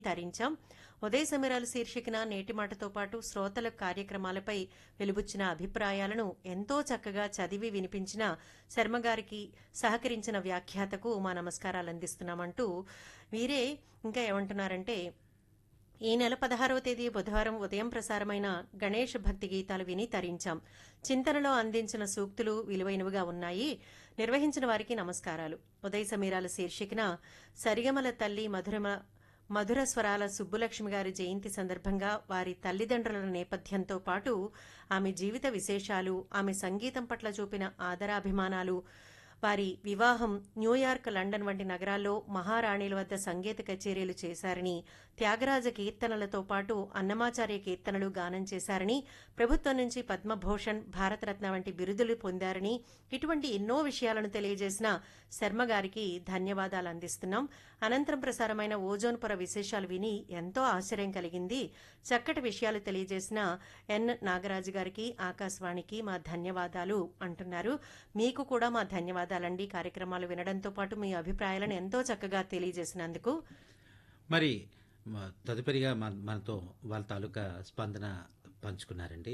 తరించాం ఉదయ సమీరాలు శీర్షికన నేటి మాటతో పాటు శ్రోతల కార్యక్రమాలపై వెలుబుచ్చిన అభిప్రాయాలను ఎంతో చక్కగా చదివి వినిపించిన శర్మ గారికి సహకరించిన వ్యాఖ్యాతకు మా నమస్కారాలు అందిస్తున్నామంటూ వీరే ఇంకా ఏమంటున్నారంటే ఈ నెల పదహారవ తేదీ బుధవారం ఉదయం ప్రసారమైన గణేష్ భక్తి గీతాలు విని తరించాం చింతనలో అందించిన సూక్తులు విలువైనవిగా ఉన్నాయి నిర్వహించిన వారికి నమస్కారాలు ఉదయ సమీరాల శీర్షికన సరిగమల తల్లి మధురమ మధుర స్వరాల సుబ్బులక్ష్మి గారి జయంతి సందర్భంగా వారి తల్లిదండ్రుల నేపథ్యంతో పాటు ఆమె జీవిత విశేషాలు ఆమె సంగీతం పట్ల చూపిన ఆదరాభిమానాలు వారి వివాహం న్యూయార్క్ లండన్ వంటి నగరాల్లో మహారాణిల వద్ద సంగీత కచేరీలు చేశారని త్యాగరాజ కీర్తనలతో పాటు అన్నమాచార్య కీర్తనలు గానం చేశారని ప్రభుత్వం నుంచి పద్మభూషణ్ భారతరత్న వంటి బిరుదులు పొందారని ఇటువంటి ఎన్నో విషయాలను తెలియజేసిన శర్మ గారికి ధన్యవాదాలు అందిస్తున్నాం అనంతరం ప్రసారమైన ఓజోన్ పొర విశేషాలు విని ఎంతో ఆశ్చర్యం కలిగింది చక్కటి విషయాలు తెలియజేసిన ఎన్ నాగరాజు గారికి ఆకాశవాణికి మా ధన్యవాదాలు అంటున్నారు మీకు కూడా మా ధన్యవాదాలండి కార్యక్రమాలు వినడంతో పాటు మీ అభిప్రాయాలను ఎంతో చక్కగా తెలియజేసినందుకు మరి మ- తదుపరిగా మన మనతో వాళ్ళ తాలూకా స్పందన పంచుకున్నారండి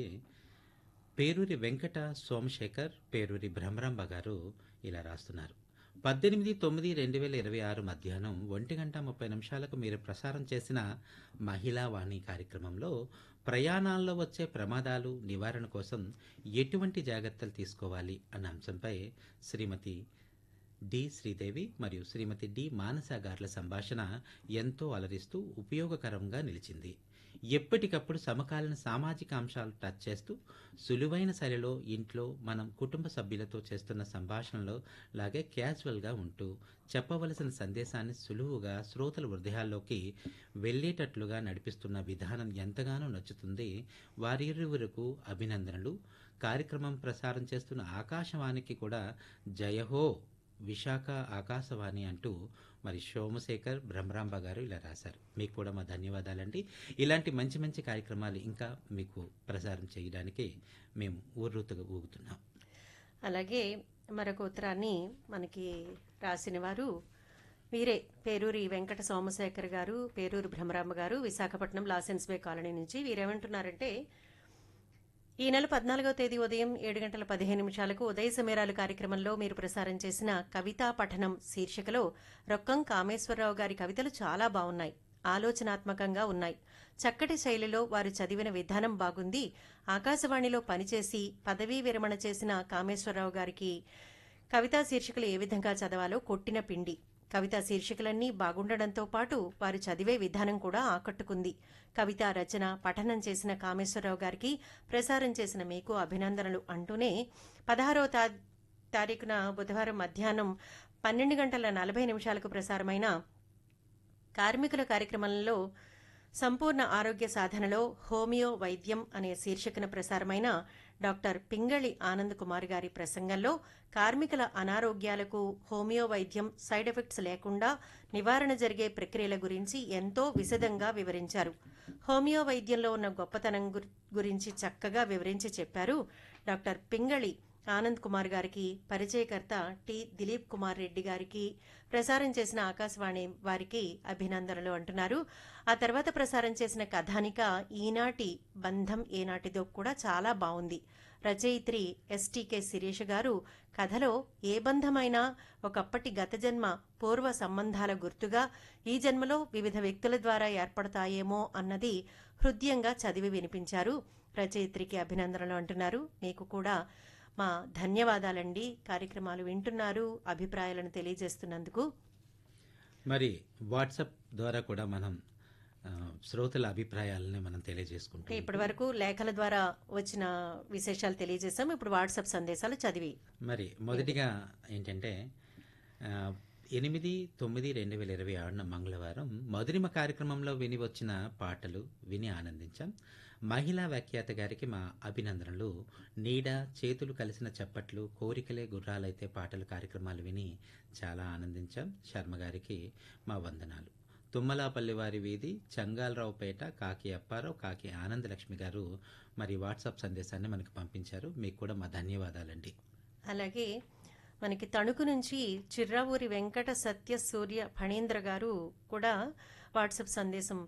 పేరూరి వెంకట సోమశేఖర్ పేరూరి బ్రహ్మరాంబ గారు ఇలా రాస్తున్నారు పద్దెనిమిది తొమ్మిది రెండు వేల ఇరవై ఆరు మధ్యాహ్నం ఒంటి గంట ముప్పై నిమిషాలకు మీరు ప్రసారం చేసిన మహిళా వాణి కార్యక్రమంలో ప్రయాణాల్లో వచ్చే ప్రమాదాలు నివారణ కోసం ఎటువంటి జాగ్రత్తలు తీసుకోవాలి అన్న అంశంపై శ్రీమతి డి శ్రీదేవి మరియు శ్రీమతి డి మానస గార్ల సంభాషణ ఎంతో అలరిస్తూ ఉపయోగకరంగా నిలిచింది ఎప్పటికప్పుడు సమకాలీన సామాజిక అంశాలు టచ్ చేస్తూ సులువైన శైలిలో ఇంట్లో మనం కుటుంబ సభ్యులతో చేస్తున్న సంభాషణలో లాగే క్యాజువల్గా ఉంటూ చెప్పవలసిన సందేశాన్ని సులువుగా శ్రోతల హృదయాల్లోకి వెళ్ళేటట్లుగా నడిపిస్తున్న విధానం ఎంతగానో నచ్చుతుంది వారిరువురకు అభినందనలు కార్యక్రమం ప్రసారం చేస్తున్న ఆకాశవాణికి కూడా జయహో విశాఖ ఆకాశవాణి అంటూ మరి సోమశేఖర్ బ్రహ్మరాంబ గారు ఇలా రాశారు మీకు కూడా మా ధన్యవాదాలండి ఇలాంటి మంచి మంచి కార్యక్రమాలు ఇంకా మీకు ప్రసారం చేయడానికి మేము ఊర్రూతగా ఊగుతున్నాం అలాగే మరొక ఉత్తరాన్ని మనకి రాసిన వారు వీరే పేరూరి వెంకట సోమశేఖర్ గారు పేరూరి భ్రమరాంబ గారు విశాఖపట్నం లాసెన్స్ బే కాలనీ నుంచి వీరేమంటున్నారంటే ఈ నెల పద్నాలుగవ తేదీ ఉదయం ఏడు గంటల పదిహేను నిమిషాలకు ఉదయ సమీరాలు కార్యక్రమంలో మీరు ప్రసారం చేసిన కవితా పఠనం శీర్షికలో రొక్కం కామేశ్వరరావు గారి కవితలు చాలా బాగున్నాయి ఆలోచనాత్మకంగా ఉన్నాయి చక్కటి శైలిలో వారు చదివిన విధానం బాగుంది ఆకాశవాణిలో పనిచేసి పదవీ విరమణ చేసిన కామేశ్వరరావు గారికి కవితా శీర్షికలు ఏ విధంగా చదవాలో కొట్టిన పిండి కవితా శీర్షికలన్నీ బాగుండడంతో పాటు వారు చదివే విధానం కూడా ఆకట్టుకుంది కవిత రచన పఠనం చేసిన కామేశ్వరరావు గారికి ప్రసారం చేసిన మీకు అభినందనలు అంటూనే పదహారవ తా- తారీఖున బుధవారం మధ్యాహ్నం పన్నెండు గంటల నలభై నిమిషాలకు ప్రసారమైన కార్మికుల కార్యక్రమంలో సంపూర్ణ ఆరోగ్య సాధనలో హోమియో వైద్యం అనే శీర్షికన ప్రసారమైన డాక్టర్ పింగళి ఆనంద్ కుమార్ గారి ప్రసంగంలో కార్మికుల అనారోగ్యాలకు హోమియో వైద్యం సైడ్ ఎఫెక్ట్స్ లేకుండా నివారణ జరిగే ప్రక్రియల గురించి ఎంతో విశదంగా వివరించారు హోమియో వైద్యంలో ఉన్న గొప్పతనం గురి- గురించి చక్కగా వివరించి చెప్పారు డాక్టర్ పింగళి ఆనంద్ కుమార్ గారికి పరిచయకర్త టి దిలీప్ కుమార్ రెడ్డి గారికి ప్రసారం చేసిన ఆకాశవాణి వారికి అభినందనలు అంటున్నారు ఆ తర్వాత ప్రసారం చేసిన కథానిక ఈనాటి బంధం ఏనాటిదో కూడా చాలా బాగుంది రచయిత్రి ఎస్టీకే శిరీష్ గారు కథలో ఏ బంధమైనా ఒకప్పటి గత జన్మ పూర్వ సంబంధాల గుర్తుగా ఈ జన్మలో వివిధ వ్యక్తుల ద్వారా ఏర్పడతాయేమో అన్నది హృదయంగా చదివి వినిపించారు రచయిత్రికి అభినందనలు అంటున్నారు మీకు కూడా మా ధన్యవాదాలండి కార్యక్రమాలు వింటున్నారు అభిప్రాయాలను తెలియజేస్తున్నందుకు మరి వాట్సాప్ ద్వారా కూడా మనం ఆ, శ్రోతల అభిప్రాయాలని మనం తెలియజేసుకుంటాం ఇప్పటి వరకు లేఖల ద్వారా వచ్చిన విశేషాలు తెలియజేశాం ఇప్పుడు వాట్సాప్ సందేశాలు చదివి మరి మొదటిగా ఏంటంటే ఆ, ఎనిమిది తొమ్మిది రెండు వేల ఇరవై ఆరున మంగళవారం మధురిమ కార్యక్రమంలో విని వచ్చిన పాటలు విని ఆనందించాం మహిళా వ్యాఖ్యాత గారికి మా అభినందనలు నీడ చేతులు కలిసిన చప్పట్లు కోరికలే గుర్రాలైతే పాటలు కార్యక్రమాలు విని చాలా ఆనందించాం శర్మ గారికి మా వందనాలు తుమ్మలాపల్లి వారి వీధి చంగాలరావుపేట కాకి అప్పారావు కాకి ఆనందలక్ష్మి గారు మరి వాట్సాప్ సందేశాన్ని మనకు పంపించారు మీకు కూడా మా ధన్యవాదాలండి అలాగే మనకి తణుకు నుంచి చిర్రావూరి వెంకట సత్య సూర్య ఫణీంద్ర గారు కూడా వాట్సాప్ సందేశం